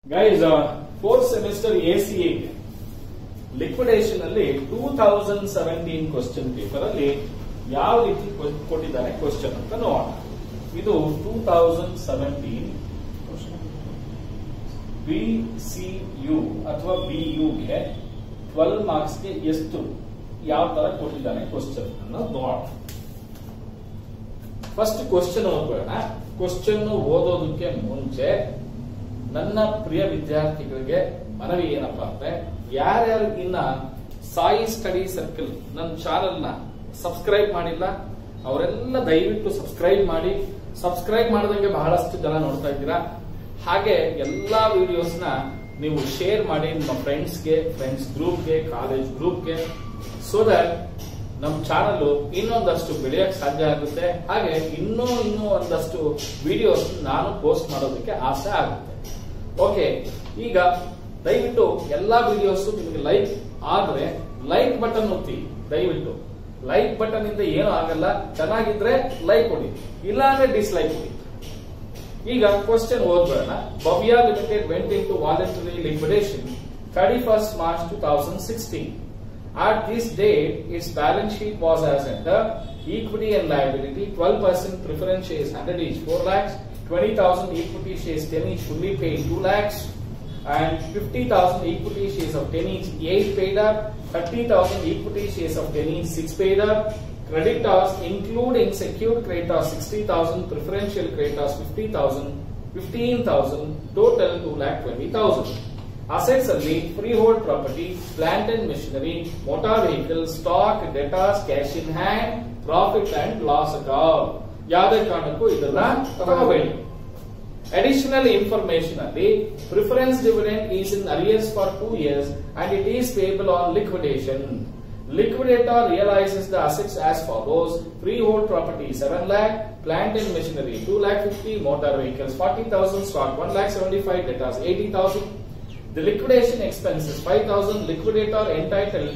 Guys fourth semester A C liquidation ಅಲ್ಲಿ two thousand seventeen question paper ಅಲ್ಲಿ ಯಾವ ರೀತಿ ಕೊ- ಕೊಟ್ಟಿದ್ದಾನೆ ಕ್ವಶನ್ ಅಂತ ನೋಡೋಣ ಇದು two thousand seventeen B C U ಅಥವಾ ಬಿ ಯುಗೆ ಟ್ವೆಲ್ ಮಾರ್ಕ್ಸ್ಗೆ ಎಷ್ಟು ಯಾವ ತರ ಕೊಟ್ಟಿದ್ದಾನೆ ಕ್ವಶನ್ ಅನ್ನು ನೋಡೋಣ ಫಸ್ಟ್ ಕ್ವಶನ್ ಓದ್ಬೇಡ ಕ್ವಶನ್ ಓದೋದಕ್ಕೆ ಮುಂಚೆ ನನ್ನ ಪ್ರಿಯ ವಿದ್ಯಾರ್ಥಿಗಳಿಗೆ ಮನವಿ ಏನಪ್ಪಾ ಅಂದ್ರೆ ಯಾರ್ಯಾರು ಇನ್ನ ಸಾಯಿ ಸ್ಟಡಿ ಸರ್ಕಲ್ ನನ್ನ ಚಾನೆಲ್ ನ ಸಬ್ಸ್ಕ್ರೈಬ್ ಮಾಡಿಲ್ಲ ಅವರೆಲ್ಲ ದಯವಿಟ್ಟು ಸಬ್ಸ್ಕ್ರೈಬ್ ಮಾಡಿ ಸಬ್ಸ್ಕ್ರೈಬ್ ಮಾಡದಂಗೆ ಬಹಳಷ್ಟು ಜನ ನೋಡ್ತಾ ಇದ್ದೀರಾ ಹಾಗೆ ಎಲ್ಲಾ ವಿಡಿಯೋಸ್ ನ ನೀವು ಶೇರ್ ಮಾಡಿ ನಿಮ್ಮ ಫ್ರೆಂಡ್ಸ್ಗೆ ಫ್ರೆಂಡ್ಸ್ ಗ್ರೂಪ್ಗೆ ಕಾಲೇಜ್ ಗ್ರೂಪ್ಗೆ ಸೊ ದಟ್ ನಮ್ಮ ಚಾನಲ್ ಇನ್ನೊಂದಷ್ಟು ಬೆಳೆಯಕ್ ಸಾಧ್ಯ ಆಗುತ್ತೆ ಹಾಗೆ ಇನ್ನೂ ಇನ್ನೂ ಒಂದಷ್ಟು ವಿಡಿಯೋಸ್ ನಾನು ಪೋಸ್ಟ್ ಮಾಡೋದಕ್ಕೆ ಆಸೆ ಆಗುತ್ತೆ ಓಕೆ ಈಗ ದಯವಿಟ್ಟು ಎಲ್ಲಾ ವಿಡಿಯೋಸ್ ನಿಮಗೆ ಲೈಕ್ ಆದ್ರೆ ಲೈಕ್ ಬಟನ್ ಒತ್ತಿ ದಯವಿಟ್ಟು ಲೈಕ್ ಬಟನ್ ಇಂದ ಏನು ಆಗಲ್ಲ ಚೆನ್ನಾಗಿದ್ರೆ ಲೈಕ್ ಕೊಡಿ ಇಲ್ಲ ಅಂದ್ರೆ ಡಿಸ್ಲೈಕ್ ಕೊಡಿ ಈಗ ಕ್ವಶನ್ ಓದ್ಬೇಡ Bhavya limited went into voluntary liquidation thirty first March two thousand sixteen At this date, its balance sheet was as under equity and liability 12% preference shares 100 each 4 lakhs, 20,000 equity shares 10 each fully paid 2 lakhs, and 50,000 equity shares of 10 each 8 paid up, 30,000 equity shares of 10 each 6 paid up, creditors including secured creditors 60,000, preferential creditors 50,000, 15,000, total 2 lakh 20,000. Assets ಅಲ್ಲಿ freehold property plant and machinery motor vehicle stock debtors cash in hand profit and loss account ಯಾವುದೇ ಕಾರಣಕ್ಕೂ ಇದನ್ನ ತಗೋಬೇಡಿ additional information ಅಲ್ಲಿ preference dividend is in arrears for two years and it is payable on liquidation Liquidator realizes the assets as follows. Freehold property 7 lakh, plant and machinery 2 lakh 50, motor vehicles 40,000, stock 1 lakh 75, debtors 80,000. The liquidation expenses 5,000. Liquidator entitled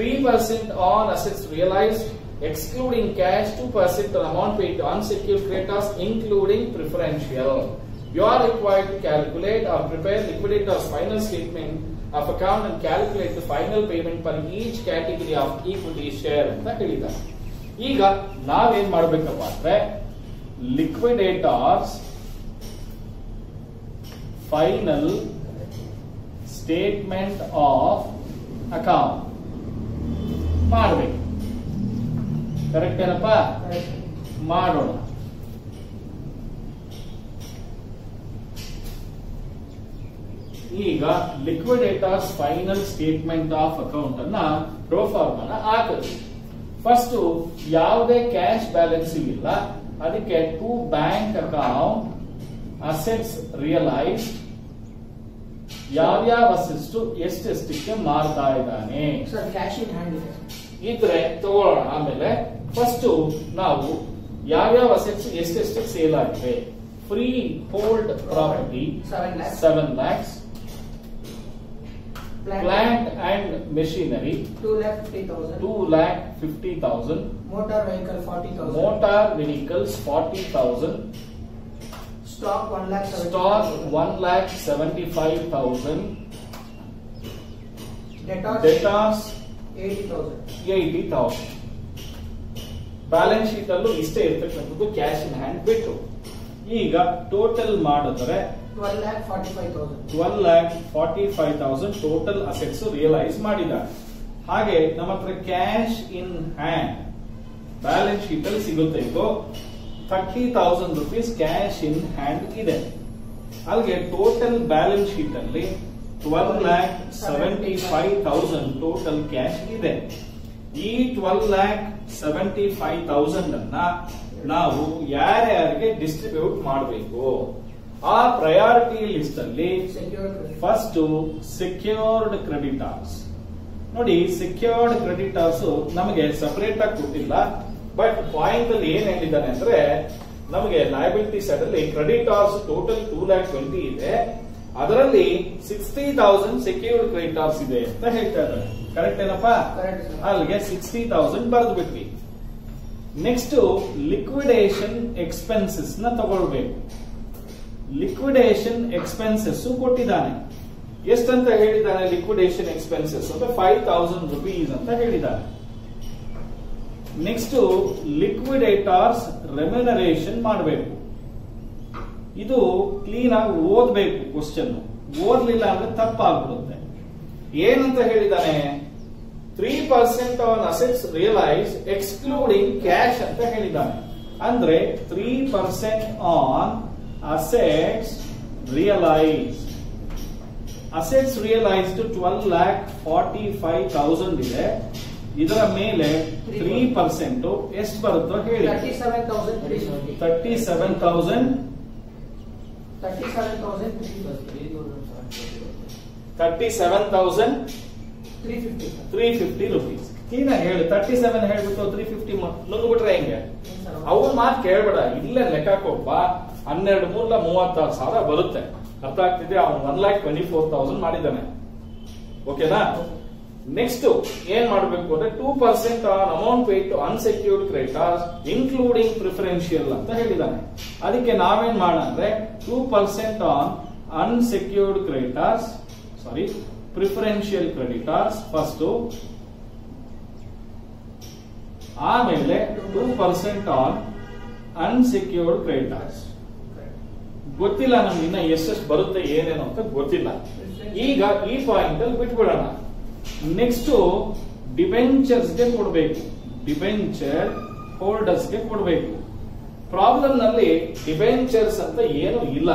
3% on assets realized, excluding cash 2% on amount paid to unsecured creditors, including preferential. You are required to calculate or prepare liquidator's final statement of account and calculate the final payment per each category of equity share ಅಂತ ಹೇಳಿದ್ದಾರೆ ಈಗ ನಾವೇನ್ ಮಾಡ್ಬೇಕಪ್ಪ ಅಂದ್ರೆ liquidator's final statement of account ಮಾಡ್ಬೇಕು correct ಏನಪ್ಪ ಮಾಡೋಣ ಈಗ liquidator's final statement of account ಅನ್ನ ಪ್ರೋಫಾರ್ಮನ ಹಾಕಿದ್ವಿ ಫಸ್ಟ್ ಯಾವುದೇ ಕ್ಯಾಶ್ ಬ್ಯಾಲೆನ್ಸ್ ಇಲ್ಲ ಅದಕ್ಕೆ to bank account assets realise ಯಾವ್ಯಾವ ಅಸೆಟ್ಸ್ ಎಷ್ಟೆಷ್ಟಕ್ಕೆ ಮಾರ್ತಾ ಇದ್ದಾನೆ ಸರ್ ಕ್ಯಾಶ್ ಇನ್ ಹ್ಯಾಂಡ್ ಇದೆ ಇದ್ರೆ ತಗೊಳ್ಳೋಣ ಆಮೇಲೆ ಫಸ್ಟ್ ನಾವು ಯಾವ್ಯಾವ ಅಸೆಟ್ಸ್ ಎಷ್ಟೆಷ್ಟು ಸೇಲ್ ಆಗಿವೆ freehold property Seven lakhs. Seven lakhs plant and machinery two lakh fifty thousand two lakh fifty thousand motor vehicle forty thousand motor vehicles forty thousand stock one lakh stock one lakh seventy five thousand debtors debtors eighty thousand eighty thousand balance sheet ಅಲ್ಲೂ ಇಷ್ಟೇ ಇರ್ತಕ್ಕಂಥದ್ದು cash in hand ಬಿಟ್ಟು ಈಗ total ಮಾಡಿದ್ರೆ twelve lakh forty five thousand twelve lakh forty five thousand total assets realise ಮಾಡಿದ್ದಾರೆ ಹಾಗೆ ನಮ್ಮ ಹತ್ರ cash in hand balance sheet ಅಲ್ಲಿ ಸಿಗುತ್ತೆ ಇದು thirty thousand rupees cash in hand ಇದೆ ಅಲ್ಲಿಗೆ ಟೋಟಲ್ ಬ್ಯಾಲೆನ್ಸ್ ಶೀಟ್ ಅಲ್ಲಿ twelve lakh seventy five thousand total cash ಇದೆ ಈ twelve lakh seventy five thousand ಅನ್ನ ನಾವು ಯಾರ್ಯಾರಿಗೆ ಡಿಸ್ಟ್ರಿಬ್ಯೂಟ್ ಮಾಡಬೇಕು ಆ ಪ್ರಯಾರಿಟಿ ಲಿಸ್ಟ್ ಅಲ್ಲಿ ಸೆಕ್ಯೂರ್ ಫಸ್ಟ್ ಸೆಕ್ಯೂರ್ಡ್ ಕ್ರೆಡಿಟರ್ಸ್ ನೋಡಿ ಸೆಕ್ಯೂರ್ಡ್ ಕ್ರೆಡಿಟರ್ಸ್ ನಮಗೆ ಸಪರೇಟ್ ಆಗಿ ಕೊಟ್ಟಿಲ್ಲ ಬಟ್ ಪಾಯಿಂಟ್ ಅಲ್ಲಿ ಏನ್ ಹೇಳಿದ್ದಾನೆ ಅಂದ್ರೆ ನಮಗೆ ಲಯಬಿಲಿಟಿ ಸೈಡ್ ಅಲ್ಲಿ creditors total two lakh twenty ಇದೆ ಅದರಲ್ಲಿ ಸಿಕ್ಸ್ಟಿ ತೌಸಂಡ್ ಸೆಕ್ಯೂರ್ಡ್ ಕ್ರೆಡಿಟರ್ಸ್ ಇದೆ ಅಂತ ಹೇಳ್ತಾ ಇದ್ದಾರೆ ಕರೆಕ್ಟ್ ಏನಪ್ಪಾ ಕರೆಕ್ಟ್ ಸರ್ ಅಲ್ಲಿಗೆ ಸಿಕ್ಸ್ಟಿ ತೌಸಂಡ್ ಬರೆದು ಬಿಟ್ವಿ ನೆಕ್ಸ್ಟ್ ಲಿಕ್ವಿಡೇಷನ್ ಎಕ್ಸ್ಪೆನ್ಸಸ್ ನ ತಗೊಳ್ಬೇಕು ಲಿಕ್ವಿಡೇಷನ್ ಎಕ್ಸ್ಪೆನ್ಸಸ್ ಕೊಟ್ಟಿದ್ದಾನೆ ಎಷ್ಟಂತ ಹೇಳಿದ್ದಾನೆ ಲಿಕ್ವಿಡೇಷನ್ ಎಕ್ಸ್ಪೆನ್ಸಸ್ ಅಂದ್ರೆ ಫೈವ್ ತೌಸಂಡ್ ರುಪೀಸ್ ಅಂತ ಹೇಳಿದ್ದಾನೆ ನೆಕ್ಸ್ಟ್ ಲಿಕ್ವಿಡೇಟರ್ಸ್ ರೆಮ್ಯುನರೇಷನ್ ಮಾಡಬೇಕು ಇದು ಕ್ಲೀನ್ ಆಗಿ ಓದ್ಬೇಕು ಕ್ವಶನ್ ಓದ್ಲಿಲ್ಲ ಅಂದ್ರೆ ತಪ್ಪಾಗ್ಬಿಡುತ್ತೆ ಏನಂತ ಹೇಳಿದಾನೆ three percent on assets realise excluding cash ಅಂತ ಹೇಳಿದ್ದಾನೆ ಅಂದ್ರೆ three percent on assets realise assets realised twelve lakh forty five thousand ಇದೆ ಇದರ ಮೇಲೆ ತ್ರೀ ಪರ್ಸೆಂಟ್ ಎಷ್ಟು ಬರುತ್ತೋ ಹೇಳಿ thirty seven thousand three fifty thirty seven thousand thirty seven thousand thirty seven thousand three fifty three fifty rupees clean ಹೇಳಿ thirty seven ಹೇಳ್ಬಿಟ್ಟು three fifty ನುಂಗ್ಬಿಟ್ರೆ ಹೆಂಗೆ ಅವ್ರ ಮಾತು ಕೇಳ್ಬೇಡ ಇಲ್ಲೇ ಲೆಕ್ಕಕ್ಕೊಬ್ಬ ಹನ್ನೆರಡು ಮೂರ್ಲ ಮೂವತ್ತಾರು ಸಾವಿರ ಬರುತ್ತೆ ಅರ್ಥ ಆಗ್ತಿದೆ ಅವ್ನು one lakh twenty four thousand ಮಾಡಿದ್ದಾನೆ ಓಕೆನಾ ನೆಕ್ಸ್ಟ್ ಏನ್ ಮಾಡಬೇಕು ಅಂದ್ರೆ two percent on amount paid to unsecured creditors including preferential ಅಂತ ಹೇಳಿದ್ದಾನೆ ಅದಕ್ಕೆ ನಾವೇನ್ ಮಾಡೋಣ ಅಂದ್ರೆ two percent on unsecured creditors sorry preferential creditors first ಆಮೇಲೆ two percent on unsecured creditors ಗೊತ್ತಿಲ್ಲ ನಮ್ಗೆ ಇನ್ನ ಎಷ್ಟೆಷ್ಟು ಬರುತ್ತೆ ಏನೇನು ಅಂತ ಗೊತ್ತಿಲ್ಲ ಈಗ ಈ ಪಾಯಿಂಟ್ ಅಲ್ಲಿ ಬಿಟ್ಬಿಡೋಣ ನೆಕ್ಸ್ಟ್ ಡಿಬೆಂಚರ್ಸ್ ಗೆ ಕೊಡಬೇಕು ಡಿಬೆಂಚರ್ ಹೋಲ್ಡರ್ಸ್ ಗೆ ಕೊಡಬೇಕು ಪ್ರಾಬ್ಲಮ್ ನಲ್ಲಿ ಡಿಬೆಂಚರ್ಸ್ ಅಂತ ಏನು ಇಲ್ಲ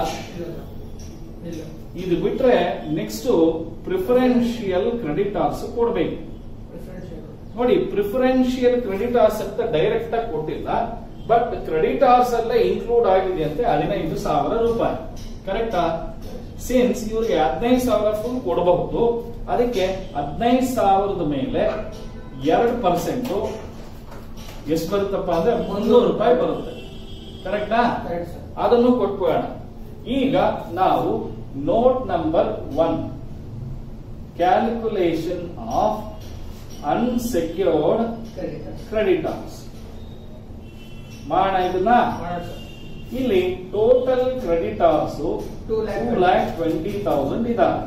ಇದು ಬಿಟ್ರೆ ನೆಕ್ಸ್ಟ್ ಪ್ರಿಫರೆನ್ಷಿಯಲ್ ಕ್ರೆಡಿಟಾರ್ಸ್ ಕೊಡಬೇಕು ನೋಡಿ ಪ್ರಿಫರೆನ್ಷಿಯಲ್ ಕ್ರೆಡಿಟಾರ್ಸ್ ಅಂತ ಡೈರೆಕ್ಟ್ ಆಗಿ ಕೊಟ್ಟಿಲ್ಲ ಬಟ್ ಕ್ರೆಡಿಟಾರ್ಸ್ ಅಲ್ಲೇ ಇನ್ಕ್ಲೂಡ್ ಆಗಿದೆ ಅಂತೆ ಹದಿನೈದು ಸಾವಿರ ರೂಪಾಯಿ ಕರೆಕ್ಟಾ ಸಿನ್ಸ್ ಇವ್ರಿಗೆ ಹದಿನೈದು ಸಾವಿರ ಫುಲ್ ಕೊಡಬಹುದು ಅದಕ್ಕೆ ಹದಿನೈದು ಸಾವಿರದ ಮೇಲೆ ಎರಡು ಪರ್ಸೆಂಟ್ ಎಷ್ಟು ಬರುತ್ತಪ್ಪ ಅಂದ್ರೆ ಮುನ್ನೂರು ರೂಪಾಯಿ ಬರುತ್ತೆ ಕರೆಕ್ಟಾ ಕರೆಕ್ಟ್ ಸರ್ ಅದನ್ನು ಕೊಟ್ಬಿಡೋಣ ಈಗ ನಾವು note number one calculation of unsecured correct creditors ಮಾಡೋಣ ಇದನ್ನ ಮಾಡೋಣ ಸರ್ ಇಲ್ಲಿ total creditors two lakh two lakh twenty thousand ಇದಾವೆ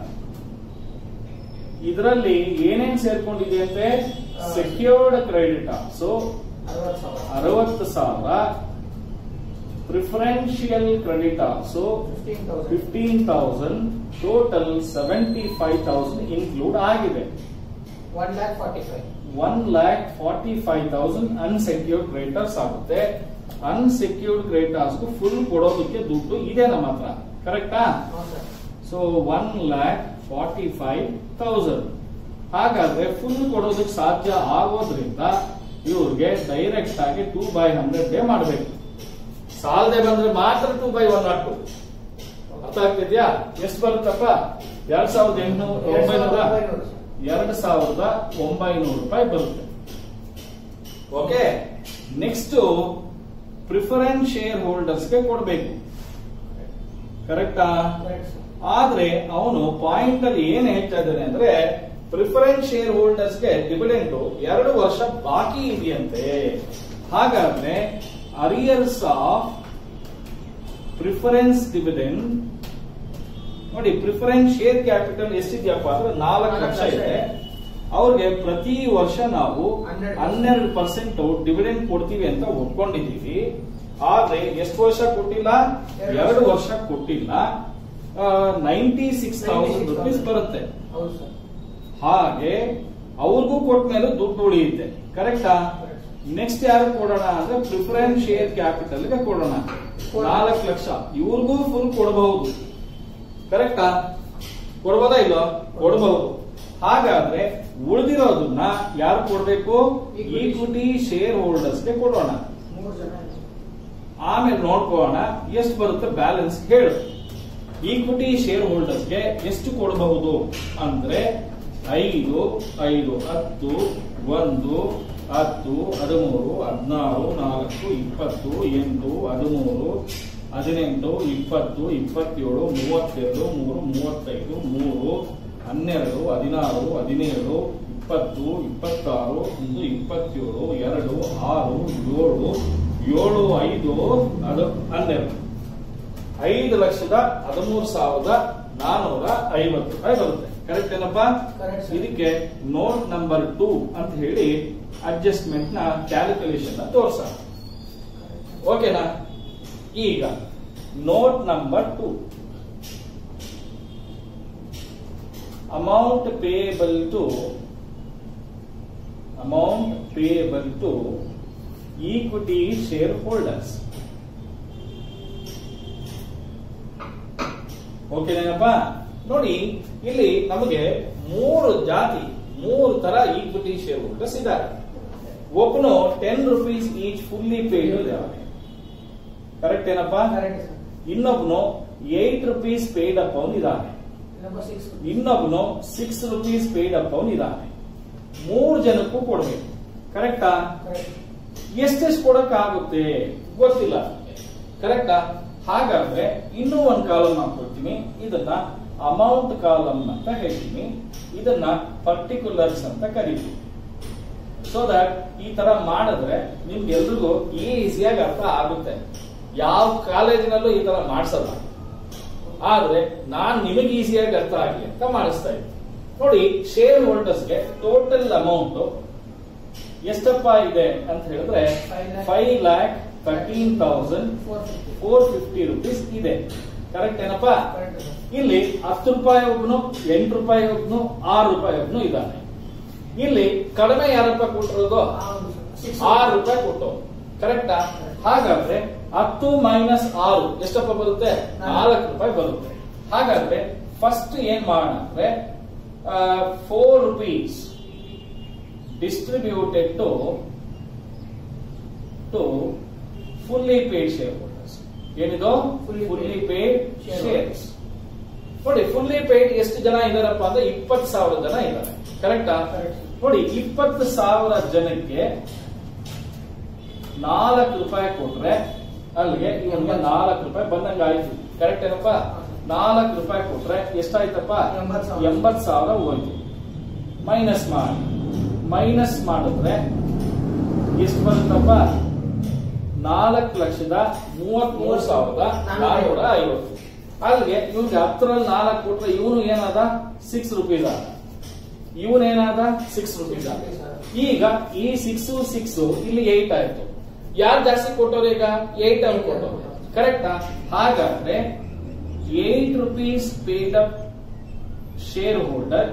ಇದರಲ್ಲಿ ಏನೇನ್ ಸೇರ್ಕೊಂಡಿದೆ ಅಂತೆ ಸೆಕ್ಯೂರ್ಡ್ ಕ್ರೆಡಿಟರ್ಸ್ ಅರವತ್ತು ಸಾವಿರ ಅರವತ್ತು ಸಾವಿರ preferential creditors fifteen thousand fifteen thousand total seventy five thousand include ಆಗಿದೆ one lakh forty five one lakh forty five thousand unsecured creditors ಆಗುತ್ತೆ ಅನ್ಸೆಕ್ಯೂರ್ಡ್ ಕ್ರೆಡಿಟರ್ಸ್ ಫುಲ್ ಕೊಡೋದಕ್ಕೆ ದುಡ್ಡು ಇದೆ ನಮ್ಮ ಹತ್ರ ಕರೆಕ್ಟಾ ಹೌದು sir so one lakh forty five thousand ಹಾಗಾದ್ರೆ ಫುಲ್ ಕೊಡೋದಕ್ಕೆ ಸಾಧ್ಯ ಆಗೋದ್ರಿಂದ ಇವ್ರಿಗೆ ಡೈರೆಕ್ಟ್ ಆಗಿ ಟೂ ಬೈ ಹಂಡ್ರೆಡ್ ಡೇ ಮಾಡಬೇಕು ಸಾಲದೆ ಬಂದ್ರೆ ಮಾತ್ರ two by one not to ಅರ್ಥ ಆಗ್ತಿದ್ಯಾ ಎಷ್ಟು ಬರುತ್ತಪ್ಪ ಎರಡ್ ಸಾವಿರದ ಎಂಟುನೂರ ಒಂಬೈನೂರ ಎರಡು ಸಾವಿರದ ಒಂಬೈನೂರು ರೂಪಾಯಿ ಬರುತ್ತೆ ಓಕೆ ನೆಕ್ಸ್ಟ್ ಪ್ರಿಫರೆನ್ಸ್ ಶೇರ್ ಹೋಲ್ಡರ್ಸ್ಗೆ ಕೊಡಬೇಕು ಕರೆಕ್ಟಾ ಕರೆಕ್ಟ್ ಸರ್ ಆದ್ರೆ ಅವನು ಪಾಯಿಂಟ್ ಅಲ್ಲಿ ಏನ್ ಹೇಳ್ತಾ ಇದ್ದಾನೆ ಅಂದ್ರೆ ಪ್ರಿಫರೆನ್ಸ್ ಶೇರ್ ಹೋಲ್ಡರ್ಸ್ಗೆ ಡಿವಿಡೆಂಟ್ ಎರಡು ವರ್ಷ ಬಾಕಿ ಇದೆಯಂತೆ ಹಾಗಾದ್ರೆ ಅರಿಯರ್ಸ್ ಆಫ್ ಪ್ರಿಫರೆನ್ಸ್ ಡಿವಿಡೆಂಡ್ ನೋಡಿ ಪ್ರಿಫರೆನ್ಸ್ ಶೇರ್ ಕ್ಯಾಪಿಟಲ್ ಎಷ್ಟಿದ್ಯಪ್ಪ ಅಂದ್ರೆ ನಾಲ್ಕು ಲಕ್ಷ ಇದೆ ಅವ್ರಿಗೆ ಪ್ರತಿ ವರ್ಷ ನಾವು ಹನ್ನೆರಡು ಹನ್ನೆರಡು ಪರ್ಸೆಂಟ್ ಡಿವಿಡೆಂಡ್ ಕೊಡ್ತೀವಿ ಅಂತ ಒಪ್ಕೊಂಡಿದೀವಿ ಆದ್ರೆ ಎಷ್ಟು ವರ್ಷ ಕೊಟ್ಟಿಲ್ಲ ಎರಡು ಎರಡು ವರ್ಷ. ವರ್ಷ ಕೊಟ್ಟಿಲ್ಲ ನೈಂಟಿ ಸಿಕ್ಸ್ ತೌಸಂಡ್ ರುಪೀಸ್ ಬರುತ್ತೆ ಹೌದು ಸರ್ ಹಾಗೆ ಅವ್ರಿಗೂ ಕೊಟ್ಟ ಮೇಲೆ ದುಡ್ಡು ಉಳಿಯುತ್ತೆ ಕರೆಕ್ಟಾ ನೆಕ್ಸ್ಟ್ ಯಾರು ಕೊಡೋಣ ಅಂದ್ರೆ ಪ್ರಿಫರೆನ್ಸ್ ಶೇರ್ ಕ್ಯಾಪಿಟಲ್ ಗೆ ಕೊಡೋಣ ನಾಲ್ಕು ಲಕ್ಷ ಇವ್ರಿಗೂ ಫುಲ್ ಕೊಡಬಹುದು ಕರೆಕ್ಟಾ ಕೊಡ್ಬೋದಾ ಇಲ್ಲೋ ಕೊಡಬಹುದು ಹಾಗಾದ್ರೆ ಉಳಿದಿರೋದನ್ನ ಯಾರು ಕೊಡ್ಬೇಕು Equity. ಈಕ್ವಿಟಿ ಶೇರ್ ಹೋಲ್ಡರ್ಸ್ ಗೆ ಕೊಡೋಣ ಮೂರು ಜನ ಆಮೇಲೆ ನೋಡ್ಕೋಣ ಎಷ್ಟು ಬರುತ್ತೆ ಬ್ಯಾಲೆನ್ಸ್ ಹೇಳು ಈಕ್ವಿಟಿ ಶೇರ್ ಹೋಲ್ಡರ್ಸ್ಗೆ ಎಷ್ಟು ಕೊಡಬಹುದು ಅಂದ್ರೆ ಐದು ಐದು ಹತ್ತು ಒಂದು ಹತ್ತು ಹದಿಮೂರು ಹದಿನಾರು ನಾಲ್ಕು ಇಪ್ಪತ್ತು ಎಂಟು ಹದಿಮೂರು ಹದಿನೆಂಟು ಇಪ್ಪತ್ತು ಇಪ್ಪತ್ತೇಳು ಮೂವತ್ತೆರಡು ಮೂರು ಮೂವತ್ತೈದು ಮೂರು ಹನ್ನೆರಡು ಹದಿನಾರು ಹದಿನೇಳು ಇಪ್ಪತ್ತು ಇಪ್ಪತ್ತಾರು ಒಂದು ಇಪ್ಪತ್ತೇಳು ಎರಡು ಆರು ಏಳು ಏಳು ಐದು ಅದು ಹನ್ನೆರಡು ಐದು ಲಕ್ಷದ ಹದಿಮೂರು ಸಾವಿರದ ನಾನೂರ ಐವತ್ತು ರೂಪಾಯಿ ಬರುತ್ತೆ ಕರೆಕ್ಟ್ ಏನಪ್ಪಾ Correct, sir. ಇದಕ್ಕೆ ನೋಟ್ ನಂಬರ್ ಟೂ ಅಂತ ಹೇಳಿ ಅಡ್ಜಸ್ಟ್ಮೆಂಟ್ ನ ಕ್ಯಾಲ್ಕುಲೇಷನ್ ತೋರ್ಸ ಓಕೆನಾ ಈಗ note number two amount payable to amount payable to equity shareholders ಓಕೆನೇನಪ್ಪ ನೋಡಿ ಇಲ್ಲಿ ನಮಗೆ ಮೂರು ಜಾತಿ ಮೂರು ತರ ಈಕ್ವಿಟಿ ಶೇರ್ ಹೋಲ್ಡರ್ಸ್ ಇದ್ದಾರೆ ಒಬ್ಬನು ten rupees each fully paid ಇದ್ದಾನೆ ಕರೆಕ್ಟ್ ಏನಪ್ಪಾ ಕರೆಕ್ಟ್ ಸರ್ ಇನ್ನೊಬ್ನು ಏಟ್ ರುಪೀಸ್ ಪೇಡ್ ಅಪ್ ಅವನು ಇದ್ದಾನೆ ನಂಬರ್ ಸಿಕ್ಸ್ ಇನ್ನೊಬ್ನು ಸಿಕ್ಸ್ ರುಪೀಸ್ ಪೇಡ್ ಅಪ್ ಅವನು ಇದ್ದಾನೆ ಮೂರು ಜನಕ್ಕೂ ಕೊಡ್ಬೇಕು ಕರೆಕ್ಟಾ ಕರೆಕ್ಟ್ ಎಷ್ಟೆಷ್ಟು ಕೊಡಕ್ ಆಗುತ್ತೆ ಗೊತ್ತಿಲ್ಲ ಕರೆಕ್ಟಾ ಹಾಗಾದ್ರೆ ಇನ್ನೂ ಒಂದು ಕಾಲಮ್ ಹಾಕೊಳ್ತೀನಿ ಇದನ್ನ ಅಮೌಂಟ್ ಕಾಲಮ್ ಅಂತ ಹೇಳ್ತೀನಿ ಇದನ್ನ ಪರ್ಟಿಕ್ಯುಲರ್ಸ್ ಅಂತ ಕರಿತೀವಿ ಸೊ ದಟ್ ಈ ತರ ಮಾಡಿದ್ರೆ ನಿಮ್ಗೆಲ್ರಿಗೂ ಈಸಿಯಾಗಿ ಅರ್ಥ ಆಗುತ್ತೆ ಯಾವ ಕಾಲೇಜಿನಲ್ಲೂ ಈ ತರ ಮಾಡಿಸಲ್ಲ ಆದ್ರೆ ನಾನ್ ನಿಮಗೆ ಈಸಿಯಾಗಿ ಅರ್ಥ ಆಗಲಿ ಅಂತ ಮಾಡಿಸ್ತಾ ಇದ್ದೀನಿ ನೋಡಿ ಶೇರ್ ಹೋಲ್ಡರ್ಸ್ಗೆ ಟೋಟಲ್ ಅಮೌಂಟ್ ಎಷ್ಟಪ್ಪ ಇದೆ ಅಂತ ಹೇಳಿದ್ರೆ Five lakh. Five lakh thirteen thousand four fifty four fifty rupees ಇದೆ ಕರೆಕ್ಟ್ ಏನಪ್ಪಾ ಕರೆಕ್ಟ್ ಸರ್ ಇಲ್ಲಿ ಹತ್ತು ರೂಪಾಯಿ ಒಬ್ನು ಎಂಟು ರೂಪಾಯಿ ಒಬ್ನು ಆರು ರೂಪಾಯಿ ಒಬ್ನು ಇದ್ದಾನೆ ಇಲ್ಲಿ ಕಡಿಮೆ ಯಾರಪ್ಪ ಕೊಟ್ಟಿರೋದು ಹೌದು ಸರ್ ಸಿಕ್ಸ್ ಆರು ರೂಪಾಯಿ ಕೊಟ್ಟು ಕರೆಕ್ಟಾ ಹಾಗಾದ್ರೆ ಹತ್ತು ಮೈನಸ್ ಆರು ಎಷ್ಟಪ್ಪ ಬರುತ್ತೆ ನಾಲ್ಕು ರೂಪಾಯಿ ಬರುತ್ತೆ ಹಾಗಾದ್ರೆ ಫಸ್ಟ್ ಏನ್ ಮಾಡೋಣ ಅಂದ್ರೆ four rupees distributed to to fully paid shareholders ಏನಿದು Fully fully paid paid share shares ನೋಡಿ ಫುಲ್ಲಿ ಪೇಡ್ ಎಷ್ಟು ಜನ ಇದಾರಪ್ಪ ಅಂದ್ರೆ ಇಪ್ಪತ್ತು ಸಾವಿರ ಜನ ಇದ್ದಾರೆ ಕರೆಕ್ಟಾ ಕರೆಕ್ಟ್ ನೋಡಿ ಇಪ್ಪತ್ತು ಸಾವಿರ ಜನಕ್ಕೆ ನಾಲ್ಕು ರೂಪಾಯಿ ಕೊಟ್ರೆ ಅಲ್ಲಿಗೆ ಇವನ್ಗೆ ನಾಲ್ಕು ರೂಪಾಯಿ ಬಂದಂಗ ಆಯ್ತು ಕರೆಕ್ಟ್ ಏನಪ್ಪ ನಾಲ್ಕು ರೂಪಾಯಿ ಕೊಟ್ರೆ ಎಷ್ಟಾಯ್ತಪ್ಪ ಎಂಬತ್ತು ಸಾವಿರ. ಎಂಬತ್ ಸಾವಿರ ಹೋಯ್ತು ಮೈನಸ್ ಮಾಡಿ ಮೈನಸ್ ಮಾಡಿದ್ರೆ ಎಷ್ಟು ಬರುತ್ತಪ್ಪ ನಾಲ್ಕು ಲಕ್ಷದ ಮೂವತ್ತ್ ಮೂರು ಸಾವಿರದ ನಾನ್ನೂರ ಐವತ್ತು ಅಲ್ಲಿಗೆ ಇವ್ನಿಗೆ ಹತ್ತರಲ್ಲಿ ನಾಲ್ಕು ಕೊಟ್ರೆ ಇವನು ಏನಾದ ಸಿಕ್ಸ್ ರುಪೀಸ್ ಆದ ಇವನೇನಾದ ಸಿಕ್ಸ್ ರುಪೀಸ್ ಆದ ಈಗ ಈ ಸಿಕ್ಸ್ ಸಿಕ್ಸ್ ಇಲ್ಲಿ ಏಟ್ ಆಯ್ತು ಯಾರು ಜಾಸ್ತಿ ಕೊಟ್ಟವ್ರು ಈಗ ಏಟ್ ಅಲ್ಲಿ ಕೊಟ್ಟವ್ರು ಕರೆಕ್ಟಾ ಹಾಗಾದ್ರೆ eight rupees paid up shareholder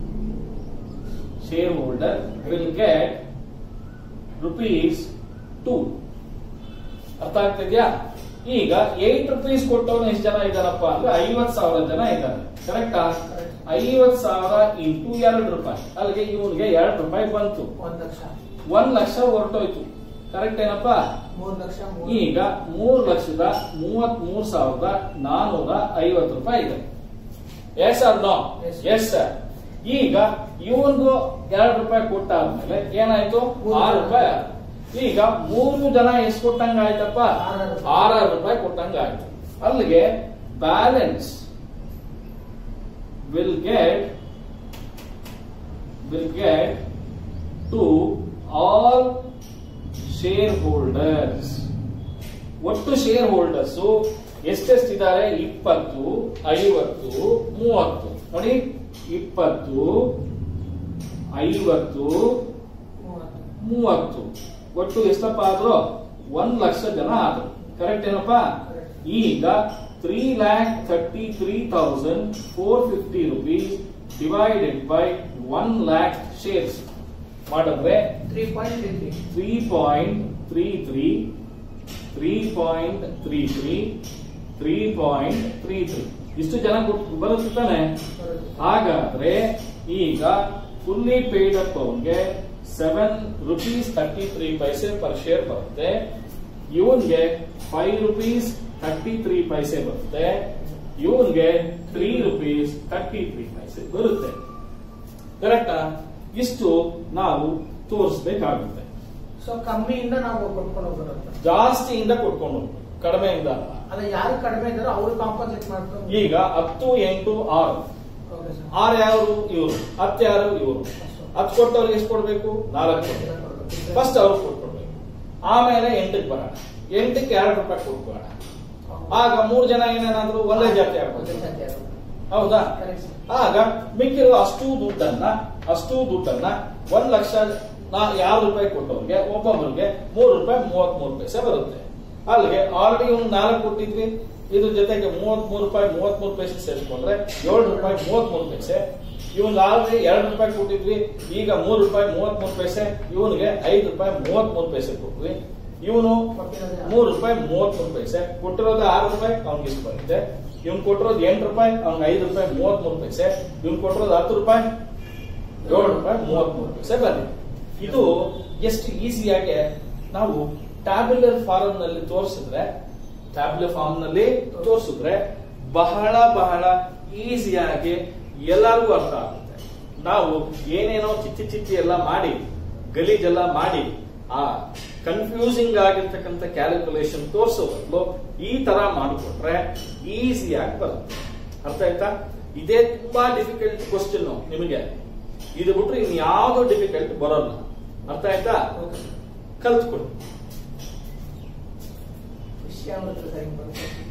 shareholder will get rupees two ಅರ್ಥ ಆಗ್ತಿದ್ಯಾ ಈಗ ಏಟ್ ರುಪೀಸ್ ಕೊಟ್ಟವನು ಎಷ್ಟು ಜನ ಇದಾರಪ್ಪ ಅಂದ್ರೆ ಐವತ್ ಸಾವಿರ ಜನ ಇದ್ದಾರೆ ಕರೆಕ್ಟಾ ಐವತ್ ಸಾವಿರ ಇಂಟು ಎರಡು ರೂಪಾಯಿ ಅಲ್ಲಿಗೆ ಇವನ್ಗೆ ಎರಡು ರೂಪಾಯಿ ಬಂತು ಒಂದ್ ಲಕ್ಷ ಒಂದ್ ಲಕ್ಷ ಹೊರಟೋಯ್ತು ಕರೆಕ್ಟ್ ಏನಪ್ಪಾ ಮೂರ್ ಲಕ್ಷ ಮೂರ್ ಈಗ ಮೂರು ಲಕ್ಷದ ಮೂವತ್ ಮೂರ್ ಸಾವಿರದ ನಾನೂರ ಐವತ್ತು ರೂಪಾಯಿ ಇದೆ yes sir no Yes. Yes sir ಈಗ ಇವನ್ಗೂ ಎರಡು ರೂಪಾಯಿ ಕೊಟ್ಟಾದ್ಮೇಲೆ ಏನಾಯ್ತು ಮೂರು ಆರು ರೂಪಾಯಿ ಆಯ್ತು. ಈಗ ಮೂರು ಜನ ಎಷ್ಟು ಕೊಟ್ಟಂಗ ಆಯ್ತಪ್ಪ ಆರಾರು ರೂಪಾಯಿ. ಆರಾರು ರೂಪಾಯಿ ಕೊಟ್ಟಂಗ ಆಯ್ತು ಅಲ್ಲಿಗೆ balance will get will get to all shareholders ಒಟ್ಟು ಶೇರ್ ಹೋಲ್ಡರ್ಸ್ ಎಷ್ಟೆಷ್ಟಿದ್ದಾರೆ ಇಪ್ಪತ್ತು ಐವತ್ತು ಮೂವತ್ತು ನೋಡಿ ಇಪ್ಪತ್ತು ಐವತ್ತು ಮೂವತ್ತು ಮೂವತ್ತು ಒಟ್ಟು ಎಷ್ಟಪ್ಪ ಆದ್ರು ಒಂದ್ ಲಕ್ಷ ಜನ ಆದ್ರು ಕರೆಕ್ಟ್ ಏನಪ್ಪ Correct. ಈಗ three lakh thirty three thousand four fifty rupees divided by one lakh shares ಮಾಡಿದ್ರೆ three point three three three point three three three point three three three point three three ಇಷ್ಟು ಜನ ಕೊಟ್ಟು ಬರುತ್ತೆ ತಾನೆ ಬರುತ್ತೆ ಹಾಗಾದ್ರೆ ಈಗ ಫುಲ್ಲಿ ಪೇಡ್ ಅಪ್ ಅವನ್ಗೆ seven rupees thirty three paise per share ಬರುತ್ತೆ ಇವನ್ಗೆ five rupees thirty three paise ಬರುತ್ತೆ ಇವನ್ಗೆ three rupees thirty three paise ಬರುತ್ತೆ ಕರೆಕ್ಟಾ ಇಷ್ಟು ನಾವು ತೋರಿಸ್ಬೇಕಾಗುತ್ತೆ ಸೊ ಕಮ್ಮಿಯಿಂದ ನಾವು ಕೊಟ್ಕೊಂಡು ಹೋಗೋದು ಜಾಸ್ತಿಯಿಂದ ಕೊಟ್ಕೊಂಡು ಹೋಗ್ಬೇಕು ಕಡಿಮೆಯಿಂದ ಅಲ್ಲ ಅಲ್ಲ ಯಾರು ಕಡಿಮೆ ಇದ್ದಾರೋ ಅವ್ರು ಕಾಂಪನ್ಸೇಟ್ ಮಾಡ್ಕೊಂಡು ಈಗ ಹತ್ತು ಎಂಟು ಆರು ಓಕೆ ಸರ್ ಆರು ಯಾರು ಇವರು ಹತ್ತು ಯಾರು ಇವರು ಹತ್ತು ಕೊಟ್ಟವ್ರಿಗೆ ಎಷ್ಟು ಕೊಡ್ಬೇಕು ನಾಲ್ಕು ಕೊಡ್ಬೇಕು ಫಸ್ಟ್ ಅವ್ರು ಕೊಟ್ಕೊಡ್ಬೇಕು ಆಮೇಲೆ ಎಂಟಕ್ಕೆ ಬರೋಣ ಎಂಟಕ್ಕೆ ಎರಡು ರೂಪಾಯಿ ಕೊಟ್ಕೋಣ ಆಗ ಮೂರು ಜನ ಏನೇನಾದ್ರು ಒಂದೇ ಜಾತಿ ಒಂದೇ ಆಗ್ಬೋದು ಜಾತಿ ಆಗೋದು. ಹೌದಾ Correct, sir. ಆಗ ಮಿಕ್ಕಿರುವ ಅಷ್ಟು ದುಡ್ಡನ್ನ ಅಷ್ಟು ದುಡ್ಡನ್ನ ಒಂದ್ ಲಕ್ಷ ನಾ ಯಾರು ರೂಪಾಯಿ ಕೊಟ್ಟವ್ರಿಗೆ ಒಬ್ಬೊಬ್ಬರಿಗೆ ಮೂರು ರೂಪಾಯಿ ಮೂವತ್ತ್ ಮೂರು ಪೈಸೆ ಬರುತ್ತೆ ಅಲ್ಲಿಗೆ ಆಲ್ರೆಡಿ ಒಂದು ನಾಲ್ಕು ಕೊಟ್ಟಿದ್ವಿ ಇದ್ರ ಜೊತೆಗೆ ಮೂವತ್ತ್ ಮೂರು ರೂಪಾಯಿ ಮೂವತ್ತ್ ಮೂರು ಪೈಸೆ ಸೇರಿಸ್ಕೊಂಡ್ರೆ ಏಳು ರೂಪಾಯಿ ಮೂವತ್ತ್ ಮೂರು ಪೈಸೆ ಇವನ್ ಆಲ್ರೆಡಿ ಎರಡು ರೂಪಾಯಿ ಕೊಟ್ಟಿದ್ವಿ ಈಗ ಮೂರು ರೂಪಾಯಿ ಮೂವತ್ತ್ ಮೂರು ಪೈಸೆ ಇವನಿಗೆ ಐದು ರೂಪಾಯಿ ಮೂವತ್ತ್ ಮೂರು ಪೈಸೆ ಕೊಟ್ವಿ ಇವನು ಮೂರು ರೂಪಾಯಿ ಮೂವತ್ತ್ ಮೂರು ಪೈಸೆ ಕೊಟ್ಟಿರೋದು ಆರು ರೂಪಾಯಿ ಅವ್ನಿಗೆ ಇಷ್ಟು ಬರುತ್ತೆ ಇವ್ನು ಕೊಟ್ಟಿರೋದು ಎಂಟು ರೂಪಾಯಿ ಅವ್ನಿಗೆ ಐದು ರೂಪಾಯಿ ಮೂವತ್ತ್ ಮೂರು ಪೈಸೆ ಇವ್ನು ಕೊಟ್ಟಿರೋದು ಹತ್ತು ರೂಪಾಯಿ ಏಳು ರೂಪಾಯಿ ಮೂವತ್ತ್ ಮೂರು ಪೈಸೆ ಬಂದಿದೆ ಇದು ಎಷ್ಟು ಈಸಿಯಾಗಿ ನಾವು ಟ್ಯಾಬ್ಯುಲರ್ ಫಾರಂ ನಲ್ಲಿ ತೋರಿಸಿದ್ರೆ ಟ್ಯಾಬ್ಯುಲರ್ ಫಾರ್ಮ್ ನಲ್ಲಿ ತೋರಿಸಿದ್ರೆ ಬಹಳ ಬಹಳ ಈಸಿಯಾಗಿ ಎಲ್ಲರಿಗೂ ಅರ್ಥ ಆಗುತ್ತೆ ನಾವು ಏನೇನೋ ಚಿಚ್ಚಿ ಚಿಚ್ಚಿ ಎಲ್ಲ ಮಾಡಿ ಗಲೀಜೆಲ್ಲ ಮಾಡಿ ಆ ಕನ್ಫ್ಯೂಸಿಂಗ್ ಆಗಿರ್ತಕ್ಕಂಥ ಕ್ಯಾಲ್ಕುಲೇಷನ್ ತೋರಿಸೋ ಬದಲು ಈ ತರ ಮಾಡಿಕೊಟ್ರೆ ಈಸಿಯಾಗಿ ಬರುತ್ತೆ ಅರ್ಥ ಆಯ್ತಾ ಇದೇ ತುಂಬಾ ಡಿಫಿಕಲ್ಟ್ ಕ್ವಶನ್ ನಿಮಗೆ ಇದು ಬಿಟ್ರೆ ಇನ್ ಯಾವ್ದು ಡಿಫಿಕಲ್ಟ್ ಬರೋಲ್ಲ ಅರ್ಥ ಆಯ್ತಾ Okay. ಕಲ್ತ್ಕೊಳ್ಳಿ ವಿಷಯ ಅಂದ್ರೆ ಸರಿ ಬರುತ್ತೆ